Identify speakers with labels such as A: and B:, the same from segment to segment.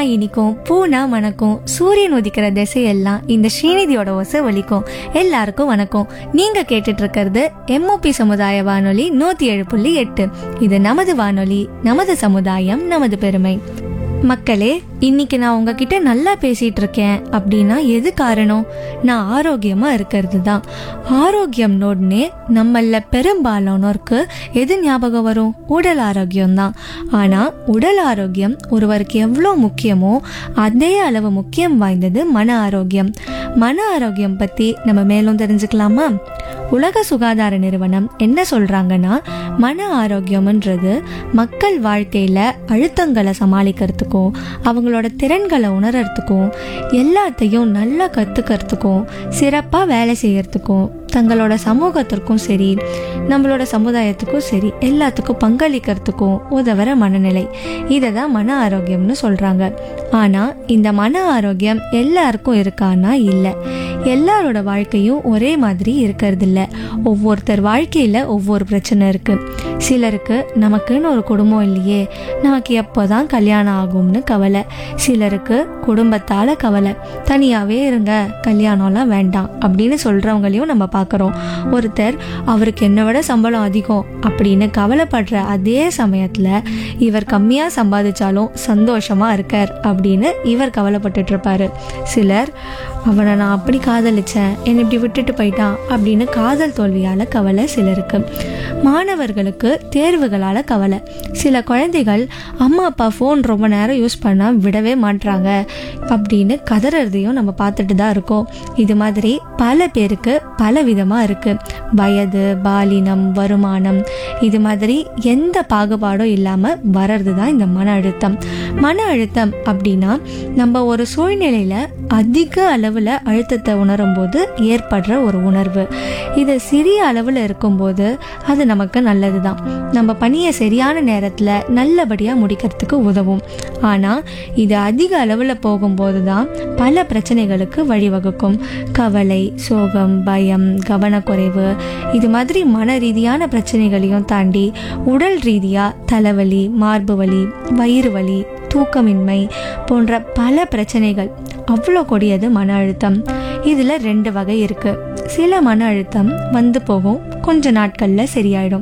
A: இனிக்கும் பூனா மணக்கும் சூரியன் உதிக்கிற திசையெல்லாம் இந்த ஸ்ரீநிதியோட ஒசை ஒலிக்கும் எல்லாருக்கும் வணக்கம் நீங்க கேட்டுட்டு இருக்கிறது எம்ஓபி சமுதாய வானொலி நூத்தி ஏழு புள்ளி எட்டு இது நமது வானொலி நமது சமுதாயம் நமது பெருமை மக்களே இன்னைக்கு நான் உங்ககிட்ட நல்லா பேசிட்டு இருக்கேன் அப்படின்னா எது காரணம் நான் ஆரோக்கியமா இருக்கிறது தான் ஆரோக்கியம் உடனே நம்மள பெரும்பாலானோருக்கு எது ஞாபகம் வரும் உடல் ஆரோக்கியம் தான் ஆனா உடல் ஆரோக்கியம் ஒருவருக்கு எவ்வளோ முக்கியமோ அதே அளவு முக்கியம் வாய்ந்தது மன ஆரோக்கியம் மன ஆரோக்கியம் பத்தி நம்ம மேலும் தெரிஞ்சுக்கலாமா உலக சுகாதார நிறுவனம் என்ன சொல்றாங்கன்னா மன ஆரோக்கியம்ன்றது மக்கள் வாழ்க்கையில அழுத்தங்களை சமாளிக்கிறதுக்கும் அவங்களோட திறன்களை உணர்றதுக்கும் எல்லாத்தையும் நல்லா கத்துக்கிறதுக்கும் சிறப்பா வேலை செய்யறதுக்கும் தங்களோட சமூகத்திற்கும் சரி நம்மளோட சமுதாயத்துக்கும் சரி எல்லாத்துக்கும் பங்களிக்கிறதுக்கும் உதவுற மனநிலை இதை தான் மன ஆரோக்கியம்னு சொல்றாங்க ஆனா இந்த மன ஆரோக்கியம் எல்லாருக்கும் இருக்கான்னா இல்லை எல்லாரோட வாழ்க்கையும் ஒரே மாதிரி இருக்கிறது இல்ல ஒவ்வொருத்தர் வாழ்க்கையில ஒவ்வொரு பிரச்சனை இருக்கு சிலருக்கு நமக்குன்னு ஒரு குடும்பம் இல்லையே நமக்கு எப்போதான் கல்யாணம் ஆகும்னு கவலை சிலருக்கு குடும்பத்தால கவலை தனியாவே இருங்க கல்யாணம்லாம் வேண்டாம் அப்படின்னு சொல்றவங்களையும் நம்ம பார்க்குறோம் ஒருத்தர் அவருக்கு என்னை விட சம்பளம் அதிகம் அப்படின்னு கவலைப்படுற அதே சமயத்துல இவர் கம்மியா சம்பாதிச்சாலும் சந்தோஷமா இருக்கார் அப்படின்னு இவர் கவலைப்பட்டுட்டு இருப்பாரு சிலர் அவனை நான் அப்படி காதலிச்சேன் என்னை இப்படி விட்டுட்டு போயிட்டான் அப்படின்னு காதல் தோல்வியால கவலை சிலருக்கு மாணவர்களுக்கு தேர்வுகளால கவலை சில குழந்தைகள் அம்மா அப்பா ஃபோன் ரொம்ப நேரம் யூஸ் பண்ணா விடவே மாட்றாங்க அப்படின்னு கதறதையும் நம்ம பார்த்துட்டு தான் இருக்கோம் இது மாதிரி பல பேருக்கு பல விதமா இருக்கு வயது பாலினம் வருமானம் இது மாதிரி எந்த பாகுபாடும் இல்லாம வர்றது தான் இந்த மன அழுத்தம் மன அழுத்தம் அப்படின்னா நம்ம ஒரு சூழ்நிலையில அதிக அளவுல அழுத்தத்தை உணரும் போது ஏற்படுற ஒரு உணர்வு இது சிறிய அளவுல இருக்கும்போது அது நமக்கு நல்லது தான் நம்ம பணியை சரியான நேரத்துல நல்லபடியா முடிக்கிறதுக்கு உதவும் ஆனா இது அதிக அளவுல போகும்போது தான் பல பிரச்சனைகளுக்கு வழிவகுக்கும் கவலை சோகம் பயம் கவனக்குறைவு இது மாதிரி மன ரீதியான பிரச்சனைகளையும் தாண்டி உடல் ரீதியா தலைவலி மார்பு வலி வயிறு வலி தூக்கமின்மை போன்ற பல பிரச்சனைகள் அவ்வளோ கொடியது மன அழுத்தம் இதுல ரெண்டு வகை இருக்கு சில மன அழுத்தம் வந்து போகும் கொஞ்ச நாட்கள்ல சரியாயிடும்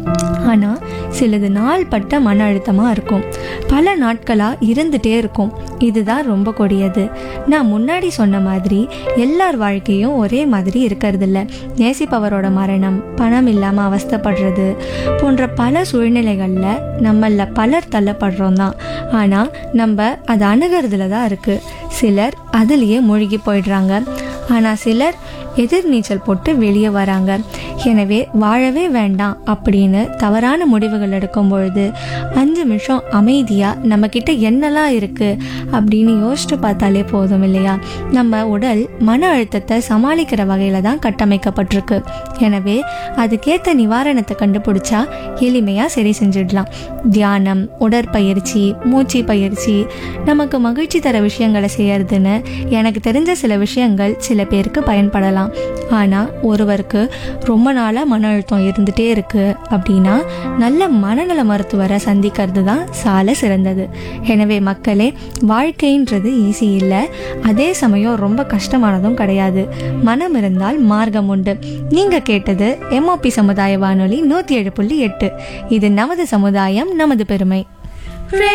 A: ஆனா சிலது நாள் பட்ட மன அழுத்தமா இருக்கும் பல நாட்களா இருந்துட்டே இருக்கும் இதுதான் ரொம்ப கொடியது நான் முன்னாடி சொன்ன மாதிரி எல்லார் வாழ்க்கையும் ஒரே மாதிரி இருக்கிறதில்ல நேசிப்பவரோட மரணம் பணம் இல்லாம அவஸ்தைப்படுறது போன்ற பல சூழ்நிலைகள்ல நம்மள பலர் தள்ளப்படுறோம் தான் ஆனா நம்ம அதை அணுகிறதுல தான் இருக்கு சிலர் அதுலயே மூழ்கி போயிடுறாங்க ஆனா சிலர் எதிர்நீச்சல் போட்டு வெளியே வராங்க எனவே வாழவே வேண்டாம் அப்படின்னு தவறான முடிவுகள் எடுக்கும் பொழுது அஞ்சு நிமிஷம் அமைதியா நம்ம கிட்ட என்னெல்லாம் இருக்கு அப்படின்னு யோசிச்சு பார்த்தாலே போதும் இல்லையா நம்ம உடல் மன அழுத்தத்தை சமாளிக்கிற வகையில தான் கட்டமைக்கப்பட்டிருக்கு எனவே அதுக்கேத்த நிவாரணத்தை கண்டுபிடிச்சா எளிமையா சரி செஞ்சிடலாம் தியானம் உடற்பயிற்சி மூச்சு பயிற்சி நமக்கு மகிழ்ச்சி தர விஷயங்களை செய்யறதுன்னு எனக்கு தெரிஞ்ச சில விஷயங்கள் சில பேருக்கு பயன்படலாம் ஆனா ஒருவருக்கு ரொம்ப நாளா மன அழுத்தம் இருந்துட்டே இருக்கு அப்படின்னா நல்ல மனநல மருத்துவரை சந்திக்கிறது தான் சால சிறந்தது எனவே மக்களே வாழ்க்கைன்றது ஈஸி இல்லை அதே சமயம் ரொம்ப கஷ்டமானதும் கிடையாது மனம் இருந்தால் மார்க்கம் உண்டு நீங்க கேட்டது எம்ஓபி சமுதாய வானொலி நூத்தி ஏழு புள்ளி எட்டு இது நமது சமுதாயம் நமது பெருமை